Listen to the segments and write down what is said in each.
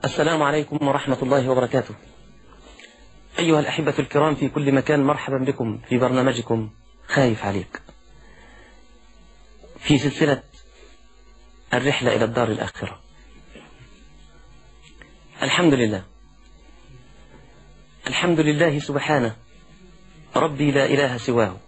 السلام عليكم ورحمة الله وبركاته أيها الأحبة الكرام في كل مكان مرحبا بكم في برنامجكم خايف عليك في سلسلة الرحلة إلى الدار الآخرة الحمد لله الحمد لله سبحانه ربي لا إله سواه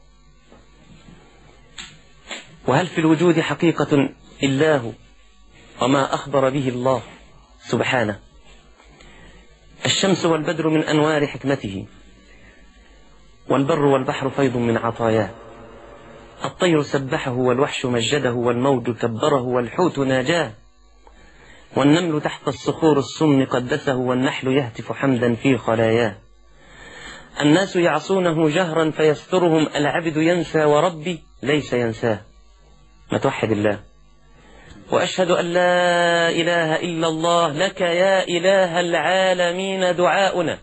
وهل في الوجود حقيقة إلا هو وما أخبر به الله سبحانه الشمس والبدر من أنوار حكمته والبر والبحر فيض من عطاياه الطير سبحه والوحش مجده والموج كبره والحوت ناجاه والنمل تحت الصخور الصم قدسه والنحل يهتف حمدا في خلاياه الناس يعصونه جهرا فيسترهم العبد ينسى وربي ليس ينساه ما توحد الله وأشهد أن لا إله إلا الله لك يا إله العالمين دعاؤنا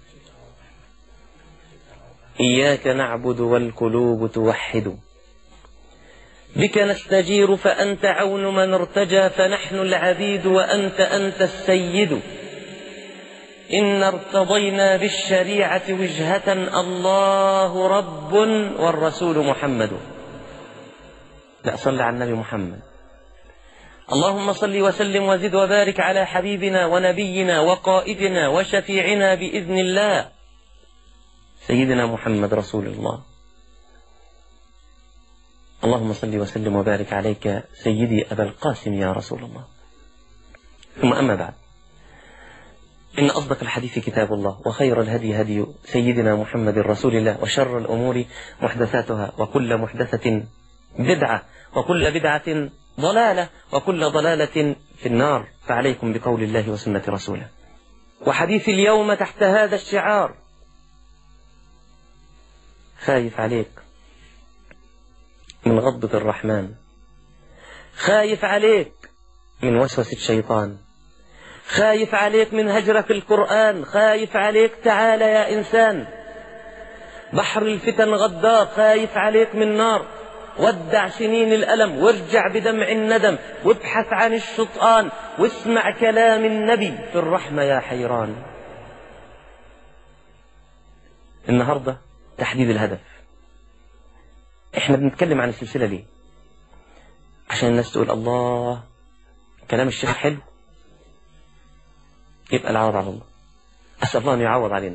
إياك نعبد والقلوب توحد بك نستجير فأنت عون من ارتجى فنحن العبيد وأنت أنت السيد إن ارتضينا بالشريعة وجهة الله رب والرسول محمد لا صل على النبي محمد اللهم صل وسلم وزد وبارك على حبيبنا ونبينا وقائدنا وشفيعنا بإذن الله سيدنا محمد رسول الله اللهم صل وسلم وبارك عليك سيدي أبا القاسم يا رسول الله ثم أما بعد إن أصدق الحديث كتاب الله وخير الهدي هدي سيدنا محمد رسول الله وشر الأمور محدثاتها وكل محدثة بدعة وكل بدعة ضلالة وكل ضلالة في النار فعليكم بقول الله وسنة رسوله وحديث اليوم تحت هذا الشعار خايف عليك من غضبة الرحمن خايف عليك من وسوسة الشيطان خايف عليك من هجرك القرآن خايف عليك تعال يا إنسان بحر الفتن غدار خايف عليك من نار ودع سنين الألم وارجع بدمع الندم وابحث عن الشطآن واسمع كلام النبي في الرحمة يا حيران النهاردة تحديد الهدف احنا بنتكلم عن السلسلة ليه عشان الناس تقول الله كلام الشيخ حلو يبقى العوض على الله أسأل الله أن يعوض علينا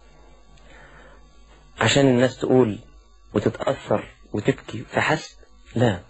عشان الناس تقول وتتأثر وتبكي فحسب لا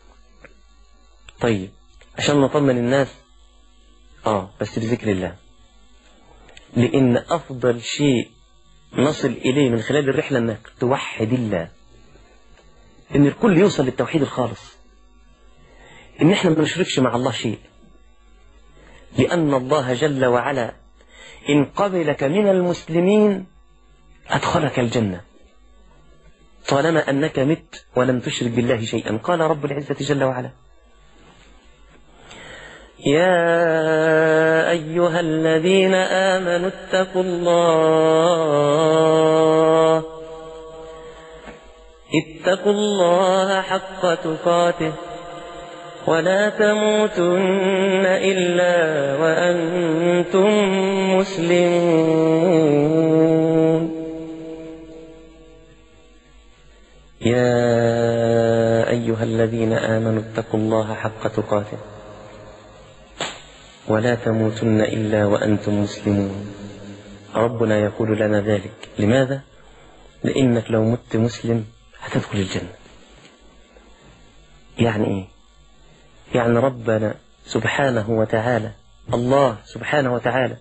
طيب عشان نطمن الناس اه بس بذكر الله لأن أفضل شيء نصل إليه من خلال الرحلة أنك توحد الله إن الكل يوصل للتوحيد الخالص إن إحنا ما نشركش مع الله شيء لأن الله جل وعلا إن قبلك من المسلمين أدخلك الجنة طالما أنك مت ولم تشرك بالله شيئا قال رب العزة جل وعلا يا أيها الذين آمنوا اتقوا الله اتقوا الله حق تقاته ولا تموتن إلا وأنتم مسلمون يا أيها الذين آمنوا اتقوا الله حق تقاته ولا تموتن إلا وأنتم مسلمون ربنا يقول لنا ذلك لماذا؟ لأنك لو مت مسلم هتدخل الجنة يعني إيه؟ يعني ربنا سبحانه وتعالى الله سبحانه وتعالى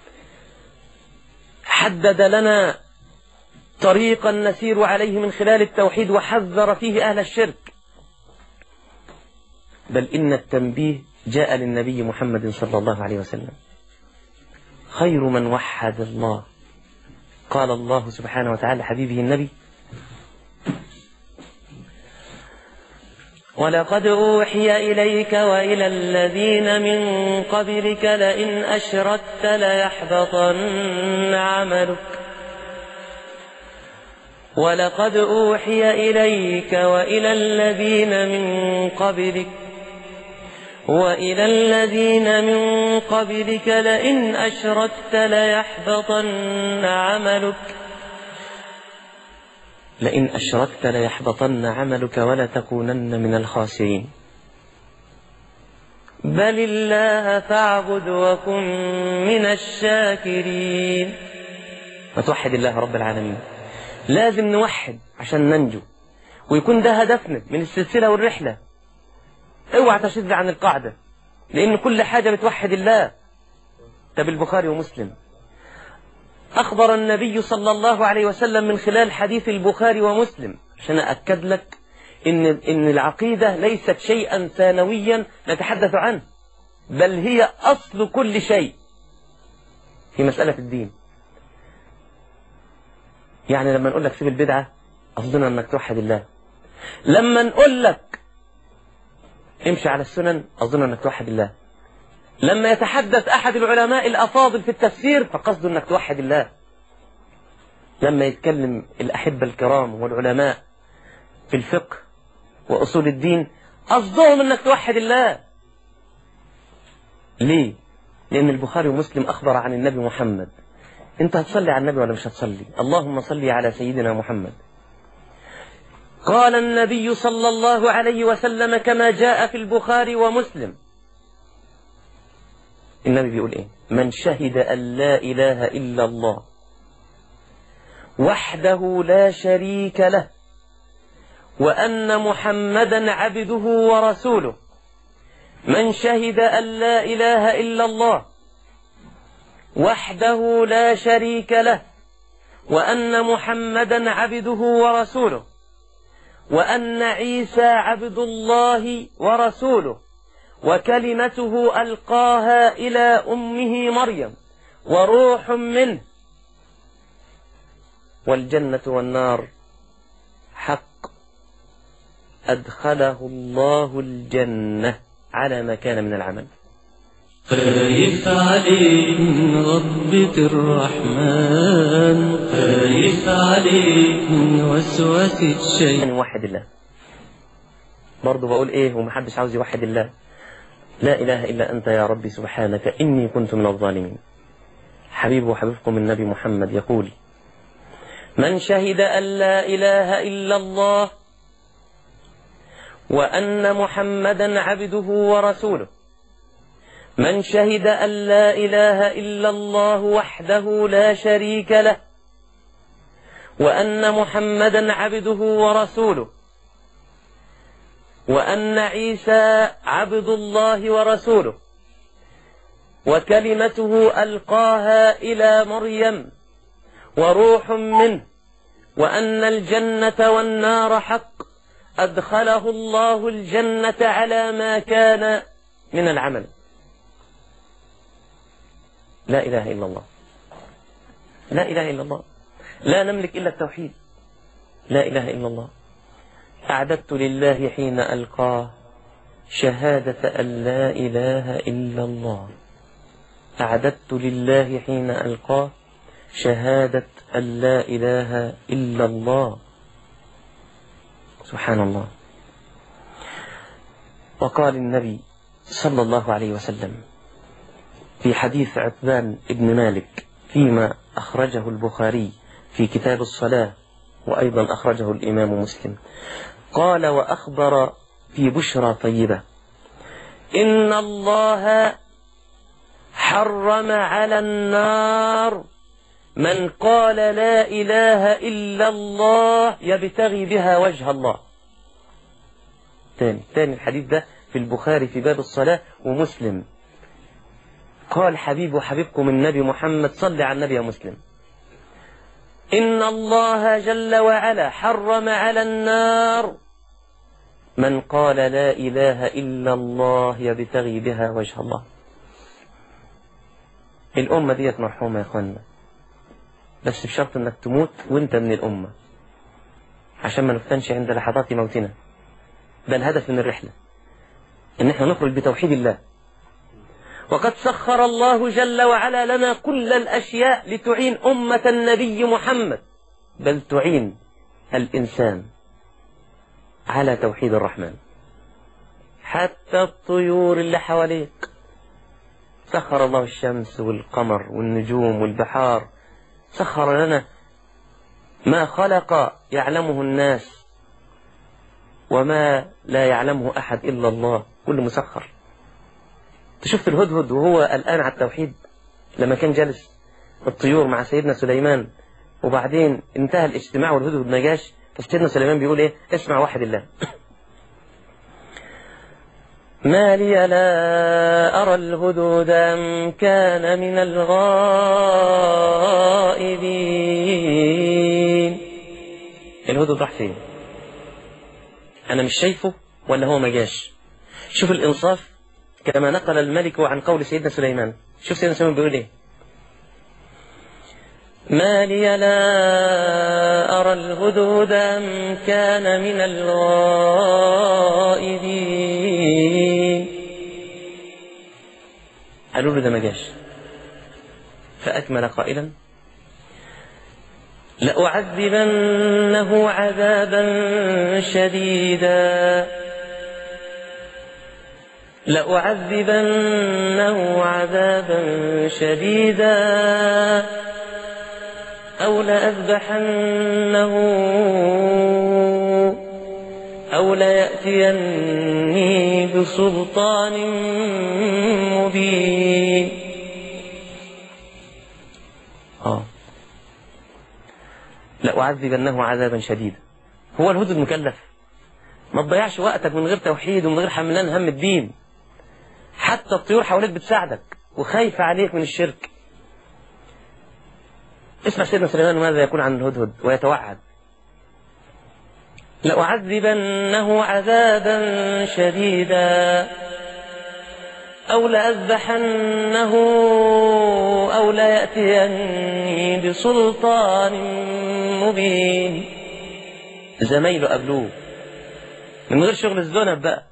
حدد لنا طريقا نسير عليه من خلال التوحيد وحذر فيه أهل الشرك بل إن التنبيه جاء للنبي محمد صلى الله عليه وسلم خير من وحد الله قال الله سبحانه وتعالى حبيبه النبي ولقد أوحي إليك وإلى الذين من قبلك لئن أشركت ليحبطن عملك ولقد أوحي إليك وإلى الذين من قبلك وإلى الذين من قبلك لئن أشركت ليحبطن عملك لئن أشركت ليحبطن عملك ولتكونن من الخاسرين بل الله فاعبد وكن من الشاكرين وتوحد الله رب العالمين لازم نوحد عشان ننجو ويكون ده هدفنا من السلسلة والرحلة اوعى تشد عن القاعدة لأن كل حاجة بتوحد الله طب البخاري ومسلم أخبر النبي صلى الله عليه وسلم من خلال حديث البخاري ومسلم عشان أكد لك إن, إن العقيدة ليست شيئا ثانويا نتحدث عنه بل هي أصل كل شيء في مسألة الدين يعني لما نقول لك سيب البدعة قصدنا أنك توحد الله لما نقول لك امشي على السنن أظن أنك توحد الله لما يتحدث أحد العلماء الأفاضل في التفسير فقصده أنك توحد الله لما يتكلم الأحبة الكرام والعلماء في الفقه وأصول الدين قصدهم أنك توحد الله ليه؟ لأن البخاري ومسلم أخبر عن النبي محمد أنت هتصلي على النبي ولا مش هتصلي اللهم صل على سيدنا محمد قال النبي صلى الله عليه وسلم كما جاء في البخاري ومسلم النبي بيقول ايه من شهد ان لا اله الا الله وحده لا شريك له وان محمدا عبده ورسوله من شهد ان لا اله الا الله وحده لا شريك له وان محمدا عبده ورسوله وأن عيسى عبد الله ورسوله وكلمته ألقاها إلى أمه مريم وروح منه والجنة والنار حق أدخله الله الجنة على ما كان من العمل خايف عليك من غضبة الرحمن خايف عليك من وسوسة الشيطان يعني وحد الله برضه بقول ايه ومحدش عاوز يوحد الله لا اله الا انت يا ربي سبحانك اني كنت من الظالمين حبيب وحبيبكم النبي محمد يقول من شهد ان لا اله الا الله وان محمدا عبده ورسوله من شهد ان لا اله الا الله وحده لا شريك له وأن محمدا عبده ورسوله وأن عيسى عبد الله ورسوله وكلمته ألقاها إلى مريم وروح منه وأن الجنة والنار حق أدخله الله الجنة على ما كان من العمل لا إله إلا الله لا إله إلا الله لا نملك إلا التوحيد لا إله إلا الله أعددت لله حين ألقاه شهادة أن لا إله إلا الله أعددت لله حين ألقاه شهادة أن لا إله إلا الله سبحان الله وقال النبي صلى الله عليه وسلم في حديث عثمان بن مالك فيما أخرجه البخاري في كتاب الصلاة وأيضا أخرجه الإمام مسلم قال وأخبر في بشرى طيبة إن الله حرم على النار من قال لا إله إلا الله يبتغي بها وجه الله تاني تاني الحديث ده في البخاري في باب الصلاة ومسلم قال حبيب وحبيبكم النبي محمد صل على النبي يا مسلم إن الله جل وعلا حرم على النار من قال لا إله إلا الله يبتغي بها وجه الله الأمة ديت مرحومة يا أخوانا بس بشرط أنك تموت وأنت من الأمة عشان ما نفتنش عند لحظات موتنا ده الهدف من الرحلة إن احنا نخرج بتوحيد الله وقد سخر الله جل وعلا لنا كل الأشياء لتعين أمة النبي محمد بل تعين الإنسان على توحيد الرحمن حتى الطيور اللي حواليك سخر الله الشمس والقمر والنجوم والبحار سخر لنا ما خلق يعلمه الناس وما لا يعلمه أحد إلا الله كل مسخر شفت الهدهد وهو الآن على التوحيد لما كان جالس الطيور مع سيدنا سليمان وبعدين انتهى الاجتماع والهدهد ما جاش فسيدنا سليمان بيقول ايه اسمع واحد الله ما لي لا أرى الهدود أم كان من الغائبين الهدود راح فين أنا مش شايفه ولا هو ما جاش شوف الإنصاف كما نقل الملك عن قول سيدنا سليمان شوف سيدنا سليمان بيقول ايه ما لي لا أرى الهدود أم كان من الغائبين قالوا له ده ما جاش فأكمل قائلا لأعذبنه عذابا شديدا لأعذبنه عذابا شديدا أو لأذبحنه أو ليأتيني بسلطان مبين آه لأعذبنه عذابا شديدا هو الهدد مكلف ما تضيعش وقتك من غير توحيد ومن غير حملان هم الدين حتى الطيور حواليك بتساعدك وخايفة عليك من الشرك اسمع سيدنا سليمان ماذا يقول عن الهدهد ويتوعد لأعذبنه عذابا شديدا أو لأذبحنه أو ليأتيني بسلطان مبين زمايله قابلوه من غير شغل الزنب بقى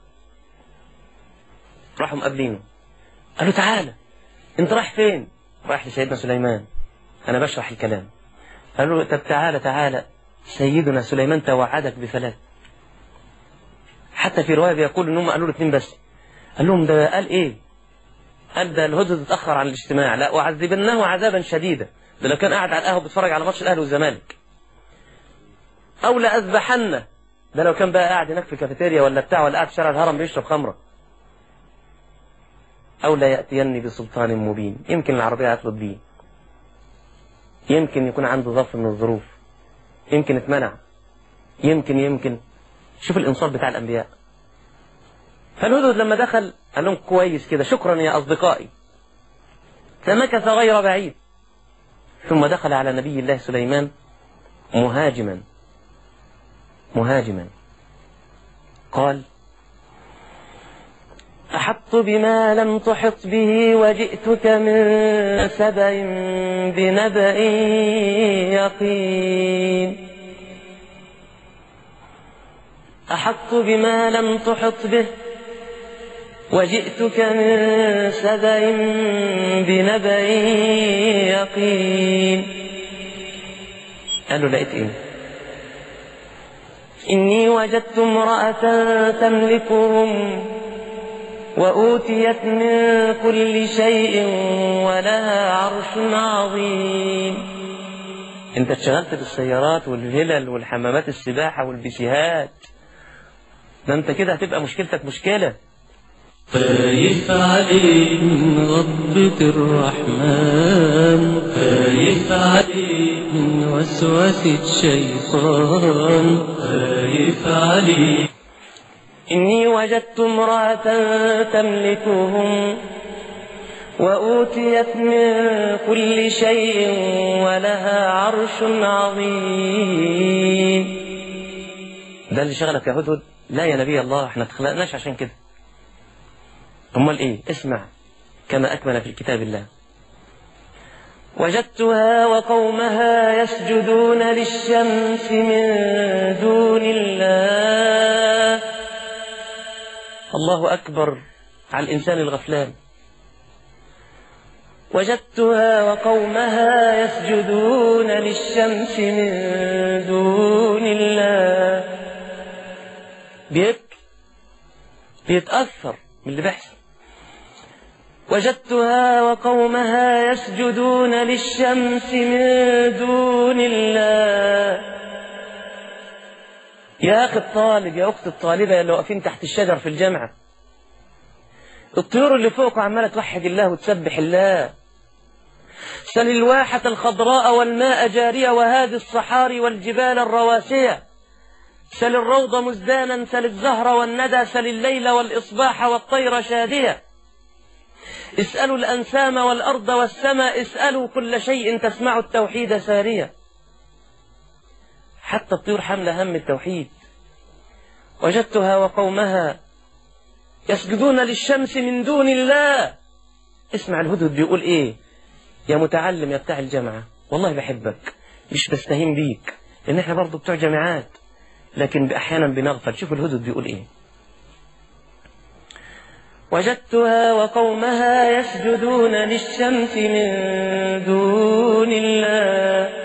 راحوا مقابلينه قالوا تعالى انت رايح فين رايح لسيدنا سليمان انا بشرح الكلام قالوا له طب تعالى تعالى سيدنا سليمان توعدك بثلاث حتى في روايه بيقول ان هم قالوا له اثنين بس قال لهم ده قال ايه قال ده الهدهد اتاخر عن الاجتماع لا اعذبنه عذابا شديدا ده لو كان قاعد على القهوه بيتفرج على ماتش الاهلي والزمالك او لاذبحنه ده لو كان بقى قاعد هناك في الكافيتيريا ولا بتاع ولا قاعد في شارع الهرم بيشرب خمره او لا ياتيني بسلطان مبين يمكن العربيه هتطلب بيه يمكن يكون عنده ظرف من الظروف يمكن اتمنع يمكن يمكن شوف الانصاف بتاع الانبياء فالهدهد لما دخل قال لهم كويس كده شكرا يا اصدقائي فمكث غير بعيد ثم دخل على نبي الله سليمان مهاجما مهاجما قال أحط بما لم تحط به وجئتك من سبأ بنبأ يقين أحط بما لم تحط به وجئتك من سبأ بنبأ يقين قالوا لقيت ايه إني وجدت امرأة تملكهم وأوتيت من كل شيء ولها عرش عظيم انت اتشغلت بالسيارات والهلل والحمامات السباحة والبيسيهات ده انت كده هتبقى مشكلتك مشكلة خايف عليك من غضبة الرحمن خايف عليك من وسوسة الشيطان خايف عليك إني وجدت امرأة تملكهم وأوتيت من كل شيء ولها عرش عظيم ده اللي شغلك يا هدهد لا يا نبي الله احنا اتخلقناش عشان كده امال ايه اسمع كما اكمل في كتاب الله وجدتها وقومها يسجدون للشمس من دون الله الله أكبر على الإنسان الغفلان وجدتها وقومها يسجدون للشمس من دون الله بيبكي بيتأثر من اللي بيحصل وجدتها وقومها يسجدون للشمس من دون الله يا أخي الطالب يا أخت الطالبة اللي واقفين تحت الشجر في الجامعة الطيور اللي فوق عمالة توحد الله وتسبح الله سل الواحة الخضراء والماء جارية وهذه الصحاري والجبال الرواسية سل الروض مزدانا سل الزهر والندى سل الليل والإصباح والطير شادية اسألوا الأنسام والأرض والسماء اسألوا كل شيء تسمع التوحيد سارية حتى الطيور حمل هم التوحيد وجدتها وقومها يسجدون للشمس من دون الله اسمع الهدهد بيقول ايه يا متعلم يا بتاع الجامعة والله بحبك مش بستهين بيك لان احنا برضه بتوع جامعات لكن احيانا بنغفل شوف الهدهد بيقول ايه وجدتها وقومها يسجدون للشمس من دون الله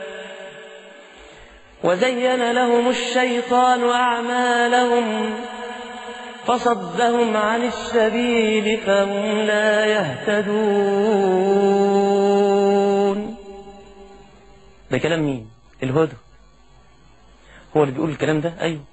وزين لهم الشيطان أعمالهم فصدهم عن السبيل فهم لا يهتدون ده كلام مين الهدى هو اللي بيقول الكلام ده أيوه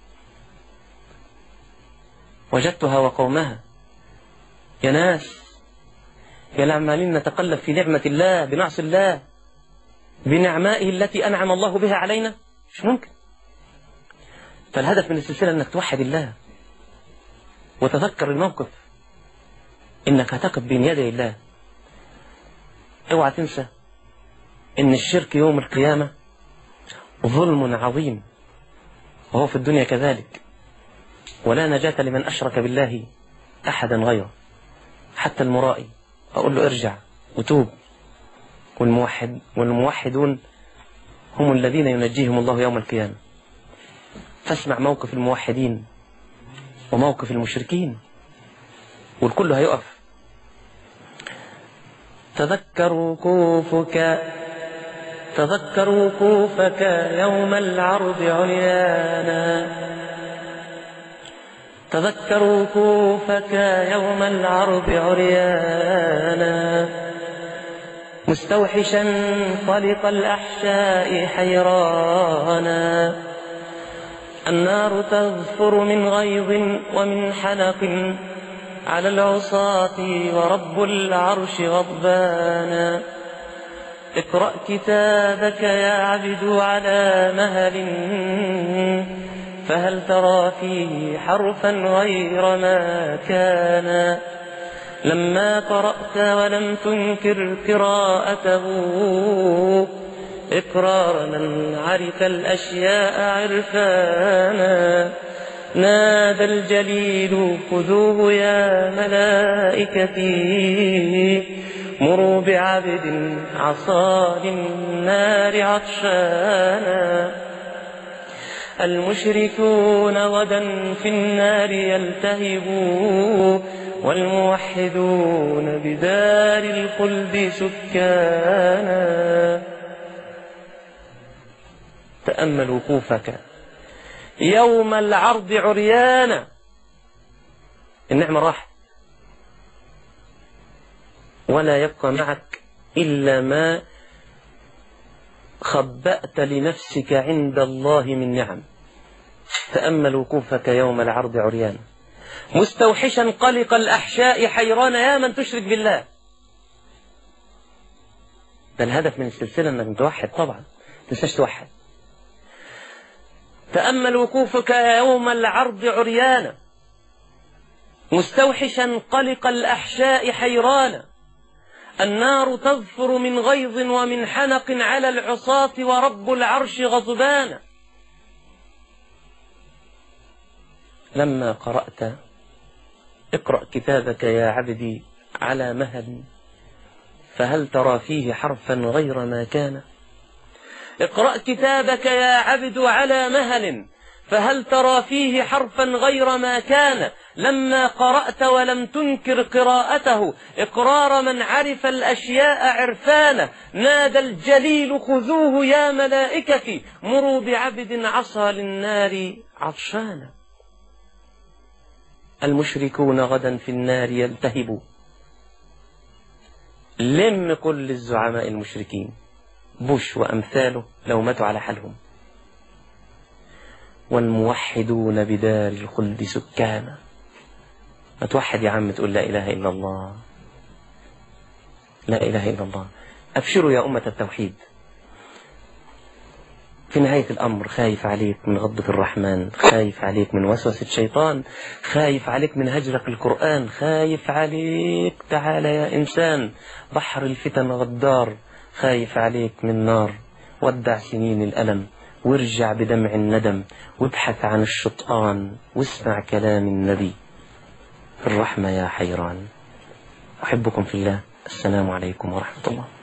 وجدتها وقومها يا ناس يا العمالين نتقلب في نعمة الله بنعصي الله بنعمائه التي أنعم الله بها علينا مش ممكن فالهدف من السلسلة أنك توحد الله وتذكر الموقف إنك هتقف بين يدي الله اوعى تنسى إن الشرك يوم القيامة ظلم عظيم وهو في الدنيا كذلك ولا نجاة لمن أشرك بالله أحدا غيره حتى المرائي أقول له ارجع وتوب والموحد والموحدون هم الذين ينجيهم الله يوم القيامة فاسمع موقف الموحدين وموقف المشركين والكل هيقف تذكر وقوفك تذكر وقوفك يوم العرض عريانا تذكر وقوفك يوم العرض عريانا مستوحشا خلق الأحشاء حيرانا النار تظفر من غيظ ومن حنق على العصاة ورب العرش غضبانا اقرأ كتابك يا عبد على مهل فهل ترى فيه حرفا غير ما كان لما قرأت ولم تنكر قراءته إقرار من عرف الأشياء عرفانا نادى الجليل خذوه يا ملائكتي مروا بعبد عصا للنار عطشانا المشركون غدا في النار يلتهبوا والموحدون بدار الخلد سكانا تأمل وقوفك يوم العرض عريانا النعمة راحت ولا يبقى معك إلا ما خبأت لنفسك عند الله من نعم تأمل وقوفك يوم العرض عريانا مستوحشا قلق الأحشاء حيران يا من تشرك بالله ده الهدف من السلسلة أنك توحد طبعا تنساش توحد تأمل وقوفك يوم العرض عريانا مستوحشا قلق الأحشاء حيرانا النار تظفر من غيظ ومن حنق على العصاة ورب العرش غضبانا لما قرأت اقرأ كتابك يا عبدي على مهل فهل ترى فيه حرفا غير ما كان اقرأ كتابك يا عبد على مهل فهل ترى فيه حرفا غير ما كان لما قرأت ولم تنكر قراءته إقرار من عرف الأشياء عرفانا نادى الجليل خذوه يا ملائكتي مروا بعبد عصى للنار عطشانا المشركون غدا في النار يلتهبوا لم كل الزعماء المشركين بوش وأمثاله لو ماتوا على حالهم والموحدون بدار الخلد سكانا ما توحد يا عم تقول لا إله إلا الله لا إله إلا الله أبشروا يا أمة التوحيد في نهاية الأمر خايف عليك من غضب الرحمن خايف عليك من وسوسة الشيطان خايف عليك من هجرك القرآن خايف عليك تعال يا إنسان بحر الفتن غدار خايف عليك من نار ودع سنين الألم وارجع بدمع الندم وابحث عن الشطآن واسمع كلام النبي الرحمة يا حيران أحبكم في الله السلام عليكم ورحمة الله